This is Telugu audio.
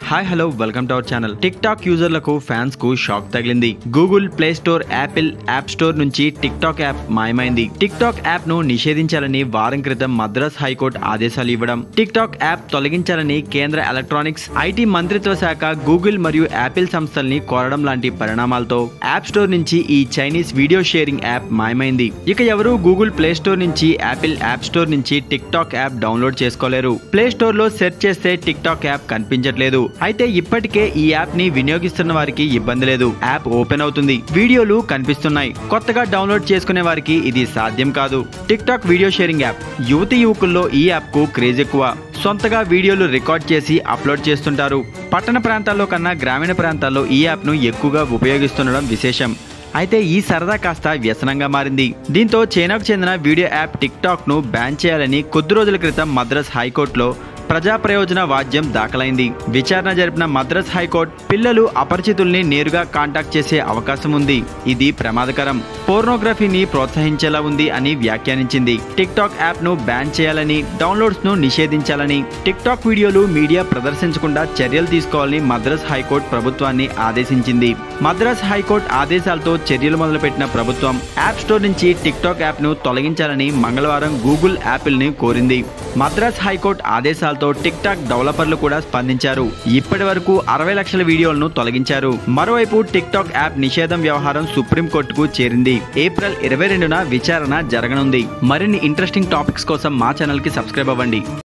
hi hello welcome to our channel TikTok యూజర్లకు ఫ్యాన్స్ కు షాక్ తగిలింది Google play Store Apple app store నుంచి టిక్ టాక్ యాప్ మాయమైంది టిక్ టాక్ యాప్ ను నిషేధించాలని వారం క్రితం మద్రాస్ హైకోర్టు ఆదేశాలు ఇవ్వడం టిక్ టాక్ యాప్ తొలగించాలని కేంద్ర ఎలక్ట్రానిక్స్ ఐటీ మంత్రిత్వ శాఖ గూగుల్ మరియు యాపిల్ సంస్థల్ని కోరడం లాంటి పరిణామాలతో యాప్ స్టోర్ నుంచి ఈ చైనీస్ వీడియో షేరింగ్ యాప్ మాయమైంది ఇక ఎవరు గూగుల్ ప్లే స్టోర్ నుంచి యాపిల్ యాప్ స్టోర్ నుంచి టిక్ టాక్ యాప్ డౌన్లోడ్ చేసుకోలేరు ప్లే స్టోర్ లో సెర్చ్ చేస్తే టిక్ టాక్ యాప్ కనిపించట్లేదు అయితే ఇప్పటికే ఈ యాప్ ని వినియోగిస్తున్న వారికి ఇబ్బంది లేదు యాప్ ఓపెన్ అవుతుంది వీడియోలు కనిపిస్తున్నాయి కొత్తగా డౌన్లోడ్ చేసుకునే వారికి ఇది సాధ్యం కాదు TikTok video sharing app యువతి యువకుల్లో ఈ యాప్ కు క్రేజ్ ఎక్కువ సొంతగా వీడియోలు రికార్డ్ చేసి అప్లోడ్ చేస్తుంటారు పట్టణ ప్రాంతాల్లో కన్నా గ్రామీణ ప్రాంతాల్లో ఈ యాప్ ను ఎక్కువగా ఉపయోగిస్తుండడం విశేషం అయితే ఈ సరదా కాస్త వ్యసనంగా మారింది దీంతో చైనాకు చెందిన వీడియో యాప్ టిక్ టాక్ ను బ్యాన్ చేయాలని కొద్ది రోజుల క్రితం మద్రాస్ హైకోర్టులో ప్రజా ప్రయోజన వాద్యం దాఖలైంది విచారణ జరిపిన మద్రాస్ హైకోర్టు పిల్లలు అపరిచితుల్ని నేరుగా కాంటాక్ట్ చేసే అవకాశం ఉంది ఇది ప్రమాదకరం పోర్నోగ్రఫీని ప్రోత్సహించేలా ఉంది అని వ్యాఖ్యానించింది టిక్ టాక్ యాప్ ను బ్యాన్ చేయాలని డౌన్లోడ్స్ ను నిషేధించాలని టిక్ టాక్ వీడియోలు మీడియా ప్రదర్శించకుండా చర్యలు తీసుకోవాలని మద్రాస్ హైకోర్టు ప్రభుత్వాన్ని ఆదేశించింది మద్రాస్ హైకోర్టు ఆదేశాలతో చర్యలు మొదలుపెట్టిన ప్రభుత్వం యాప్ స్టోర్ నుంచి టిక్ టాక్ యాప్ ను తొలగించాలని మంగళవారం గూగుల్ యాపిల్ ని కోరింది మద్రాస్ హైకోర్టు ఆదేశాలతో టిక్ టాక్ డెవలపర్లు కూడా స్పందించారు ఇప్పటి వరకు అరవై లక్షల వీడియోలను తొలగించారు మరోవైపు టిక్ టాక్ యాప్ నిషేధం వ్యవహారం సుప్రీంకోర్టుకు చేరింది ఏప్రిల్ ఇరవై రెండున విచారణ జరగనుంది మరిన్ని ఇంట్రెస్టింగ్ టాపిక్స్ కోసం మా ఛానల్ కి సబ్స్క్రైబ్ అవ్వండి